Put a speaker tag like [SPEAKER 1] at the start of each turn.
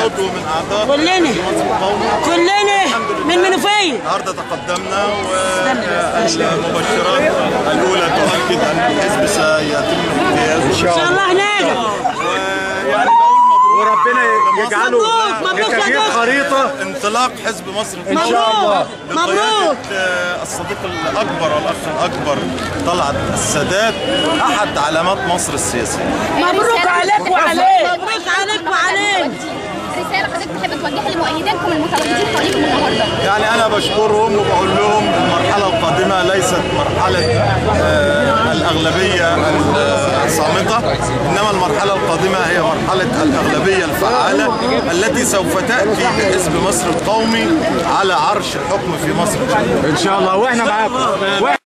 [SPEAKER 1] عضو من اعضاء
[SPEAKER 2] كلنا.
[SPEAKER 1] حزب مصر القومي
[SPEAKER 2] كلنا
[SPEAKER 1] الحمد لله.
[SPEAKER 2] من منوفيه
[SPEAKER 1] النهارده تقدمنا والمبشرات الاولى تؤكد ان الحزب سيتم امتيازه
[SPEAKER 2] ان شاء الله هناك
[SPEAKER 1] ويعني بقول مبروك
[SPEAKER 3] وربنا يجعله
[SPEAKER 2] مبروك، مبروك يا
[SPEAKER 3] لتغيير
[SPEAKER 2] دكتور.
[SPEAKER 3] خريطه
[SPEAKER 1] انطلاق حزب مصر
[SPEAKER 3] إن شاء الله.
[SPEAKER 2] مبروك.
[SPEAKER 1] بقيادة آه، الصديق الأكبر والأخ الأكبر طلعت السادات أحد علامات مصر السياسية
[SPEAKER 2] مبروك عليك وعليك مبروك عليك وعليك
[SPEAKER 4] رسالة حضرتك تحب توجهها لمؤيدينكم المتواجدين حواليكم النهارده
[SPEAKER 1] يعني أنا بشكرهم وبقول لهم المرحلة القادمة ليست مرحلة آه، الأغلبية الصامتة إنما المرحلة القادمة هي مرحلة الأغلبية الفعالة التي سوف تأتي بحزب مصر القومي على عرش الحكم في مصر
[SPEAKER 3] ان شاء الله واحنا معاكم